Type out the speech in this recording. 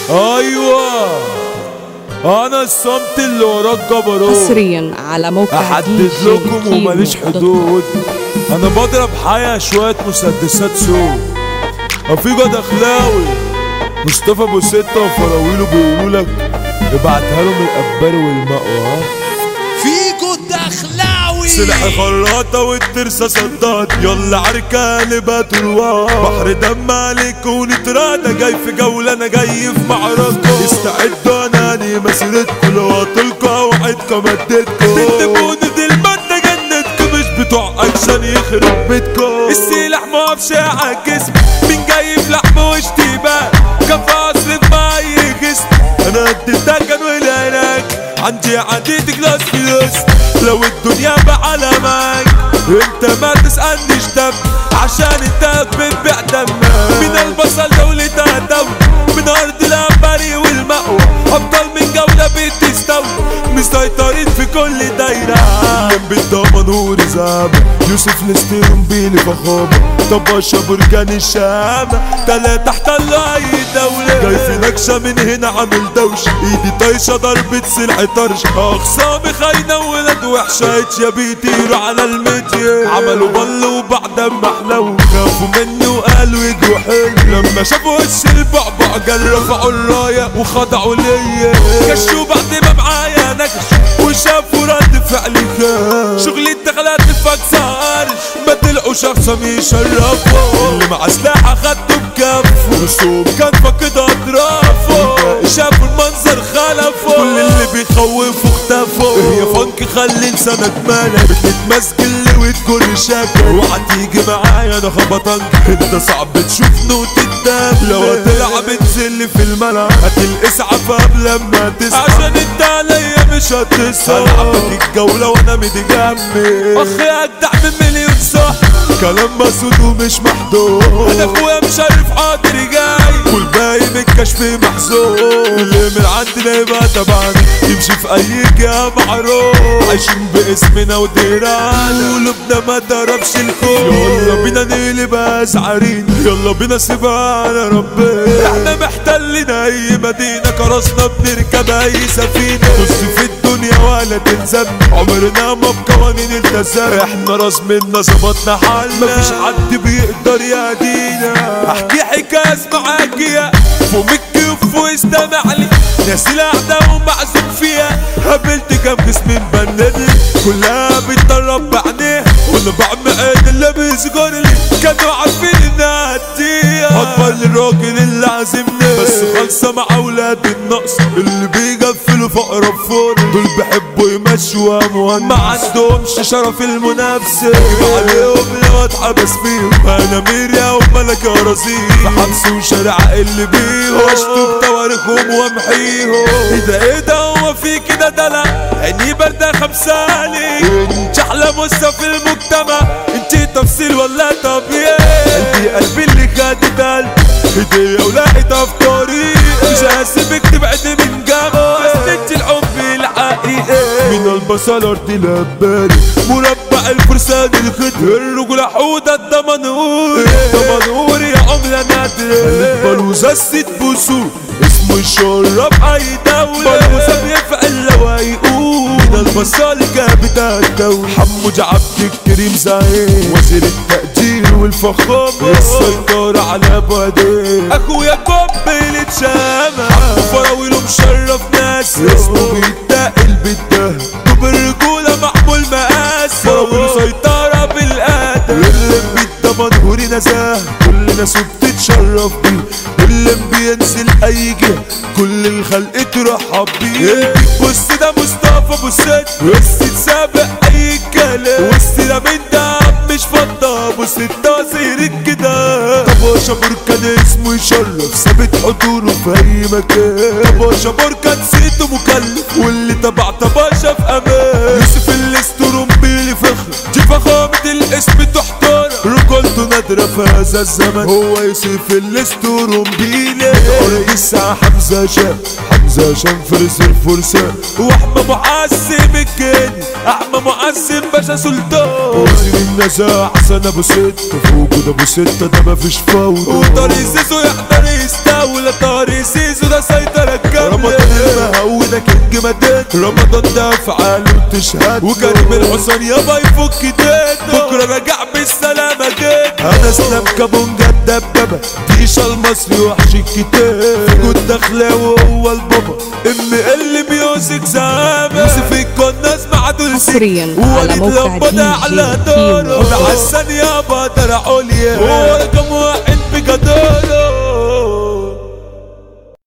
ايوه انا الصمت اللي وراك جبروت حصريا على موقع احدد لكم وماليش حدود انا بضرب حياة شوية مسدسات سود افيجا دخلاوي مصطفى ابو ستة وفراويله بيقولوا لك ابعتها لهم القبار والمقوى ها فيجو الدخلاوي سلاح خراطة والترسة صداد يلا عركة بات الواد بحر دم عليك ونترادى جاي في جولة انا جاي في معركة استعدوا اناني مسيرتكم لو هطلكوا اوعدكم اديتكم تكتبوني دي المادة جنتكم مش بتوع اكشن يخرب بيتكم السلاح موقفش على الجسم مين جاي في لحم واشتباك كان في اصل ما يجسم انا قد الدكن والعلاج عندي عديد كلاس فلوس لو الدنيا بعلمك انت ما تسألنيش دم عشان انت بتبيع دمك من البصل دولتها دولة من ارض الانباري والمأوى ابطال من جولة بتستوي مسيطرين في كل دايرة اللي بالضمان ورزابة يوسف الاستيرون بيلي فخامة طباشة بركان الشامة تلاتة احتل اي دولة جاي في نكشة من هنا عامل دوشة ايدي طايشة ضربة سلع طرش اخصامي خاينة ولاد وحشة يا بيطيروا على الميديا عملوا بل وبعد ما حلو خافوا مني وقالوا يجوا حلو لما شافوا وش البعبع قال رفعوا الراية وخضعوا ليا كشوا بعد ما معايا نكش وشافوا رد فعلي خاف شغلي دخلت فكسرش ما تلقوا شخص يشرفوا اللي مع سلاح اخدته بكفه رسوم كان فقد اطرافه شافوا المنظر خلفه كل اللي بيخوفوا اختفوا هي فانك خلي لسانك مالك بتتمسك اللي وتكون شاكر وهتيجي معايا انا خبطنك انت صعب تشوف نوت الدم لو هتلعب تزل في الملعب هتلقسعف قبل ما تسعى عشان انت عليا مش هتسعى هلعبك الجولة وانا متجمد اخي اجدع من مليون صح كلام مسود ومش محدود انا اخويا مش عارف حاضر جاي والباقي من الكشف محزون اللي من عندنا يبقى تبعنا يمشي في اي جهة معروف عايشين باسمنا وديرانا قلوبنا ما ضربش الخوف يلا بينا نقلب ازعرين يلا بينا سيبها على ربنا احنا محتلين اي مدينة كرسنا بنركب اي سفينة بص في الدنيا ولا تلزم عمرنا ما بقوانين التزام احنا راس منا ظبطنا حالنا مفيش حد بيقدر يهدينا احكي حكاية اسمعك يا فمك وفو استمع لي ناس القعدة ومعزوم فيها قابلت كام جسم مبند كلها بتطرب بعينيها وانا بعمل عين اللي بيسجر لي كانوا عارفين انها هديها اكبر الراجل اللي عازمني بس خالصة مع اولاد النقص اللي بيقفلوا فقرة فور دول بيحبوا يمشوا اموال ما عندهمش شرف المنافسة يجيب عليهم لو اتحبس فيهم انا ميريا وملك رصيد في حبس وشارع اللي بيهم واشتم تواريخهم وامحيهم ايه ده ايه ده هو في كده دلع عيني باردة خمساني انت احلى مصة في المجتمع انت تفصيل ولا طبيعي قلبي قلبي اللي خدت قلبي هدية ولقيتها في طريقي مش هسيبك تبعد من جنبي بس انت الحب الحقيقي من البصل ارض لباني مربع الفرسان الخد الرجل حوضة الدمنهور الدمنهور يا عملة نادرة البلوزة الست بوسو اسمه يشرب اي دولة بلوزة بيفعل لو هيقول من البصل جابت الدولة حمود عبد الكريم زعيم وزير التقدير والفخامة السيطرة على بوادين اخويا قبل اتشامة حمو فراويله مشرف ناس اسمه بيتقل بالده دوب الرجولة معمول مقاس فراويله سيطرة بالادب اللي بالده منهوري نزاه كل ناس بتتشرف بيه اللي بينزل اي جهة كل الخلق ترحب بيه بص ده مصطفى ابو ست بص تسابق اي كلام بص ده من ده مش فضة بص التاثير كده طباشا بركان اسمه يشرف ثابت حضوره في اي مكان طباشا بركان سيته مكلف واللي تبع طباشا في امان يوسف الاسترومبيلي فخر دي فخامة الاسم تحترم رجولته نادرة في هذا الزمن هو يوسف الاسترومبيلي ارض الساعة حمزة شام حمزة شام فرس الفرسان واحمى معزم الجن احمى معزم باشا سلطان وزير النزاع حسن ابو ستة فوق ده ابو ستة ده مفيش فوضى وطاري زيزو يحضر يستولى طاري زيزو ده سيد رمضان ده افعاله تشهد وكريم الحصان يابا يفك دينه بكره راجع بالسلامه جدا انا اسلام كابونجا الدبابه تيشا المصري وحش الكتاب جود دخلاوي هو البابا ام ال ميوزك زامه يوسف الكناس مع دول حصرياً على وليد موقع لمبة دي جي على كيمو. دوره حسن يابا درع عليا هو رقم واحد بجداره